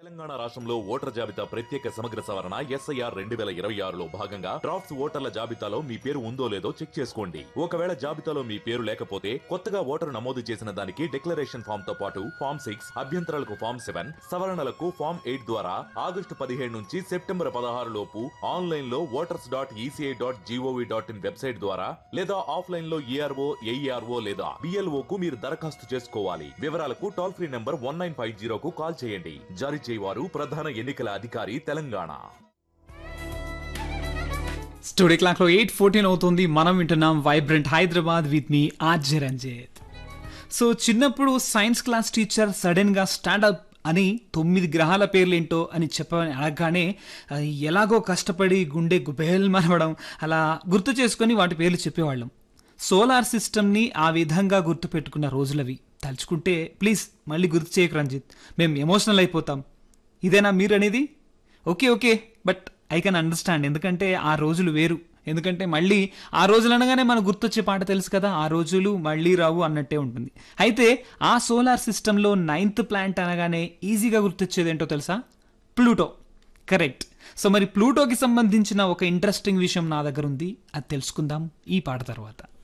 తెలంగాణ రాష్ట్రంలో ఓటర్ జాబితా ప్రత్యేక సమగ్ర సవరణ ఎస్ఐఆర్ రెండు వేల ఇరవై ఆరులో భాగంగా డ్రాఫ్ట్స్ ఓటర్ల జాబితాలో మీ పేరు ఉందో లేదో చెక్ చేసుకోండి ఒకవేళ జాబితాలో మీ పేరు లేకపోతే కొత్తగా ఓటరు నమోదు చేసిన దానికి డిక్లరేషన్ ఫామ్ తో పాటు ఫామ్ సిక్స్ అభ్యంతరాలకు ఫామ్ సెవెన్ సవరణలకు ఫామ్ ఎయిట్ ద్వారా ఆగస్టు పదిహేడు నుంచి సెప్టెంబర్ పదహారు లోపు ఆన్లైన్ లో voters dot E C I dot G O V dot in website ద్వారా లేదా ఆఫ్లైన్ లో ఈఆర్ఓ ఏఈఆర్ఓ లేదా బిఎల్ఓ కు మీరు దరఖాస్తు చేసుకోవాలి వివరాలకు toll free number one nine five జీరోకు కాల్ చేయండి జారీ చేయవారు ప్రధాన ఎన్నికల అధికారి తెలంగాణ స్టూడియో క్లాక్లో ఎయిట్ ఫోర్టీన్ అవుతుంది మనం వింటున్నాం వైబ్రెంట్ హైదరాబాద్ విత్ మీ ఆర్జే రంజిత్ సో చిన్నప్పుడు సైన్స్ క్లాస్ టీచర్ సడన్గా స్టాండప్ అని తొమ్మిది గ్రహాల పేర్లేంటో అని చెప్పని అడగగానే ఆ, ఎలాగో కష్టపడి గుండె గుబేల్ మనవడం అలా గుర్తు చేసుకొని వాటి పేర్లు చెప్పేవాళ్ళం సోలార్ సిస్టమ్ని ఆ విధంగా గుర్తుపెట్టుకున్న రోజులవి తలుచుకుంటే ప్లీజ్ మళ్ళీ గుర్తు చేయకు రంజిత్ మేము ఎమోషనల్ అయిపోతాం ఇదేనా మీరు అనేది okay okay but I can understand ఎందుకంటే ఆ రోజులు వేరు ఎందుకంటే మళ్ళీ ఆ రోజులు అనగానే మనకు గుర్తొచ్చే పాట తెలుసు కదా ఆ రోజులు మళ్ళీ రావు అన్నట్టే ఉంటుంది అయితే ఆ సోలార్ సిస్టంలో నైన్త్ ప్లాంట్ అనగానే ఈజీగా గుర్తొచ్చేది ఏంటో తెలుసా ప్లూటో కరెక్ట్ సో మరి ప్లూటోకి సంబంధించిన ఒక ఇంట్రెస్టింగ్ విషయం నా దగ్గర ఉంది అది తెలుసుకుందాం ఈ పాట తర్వాత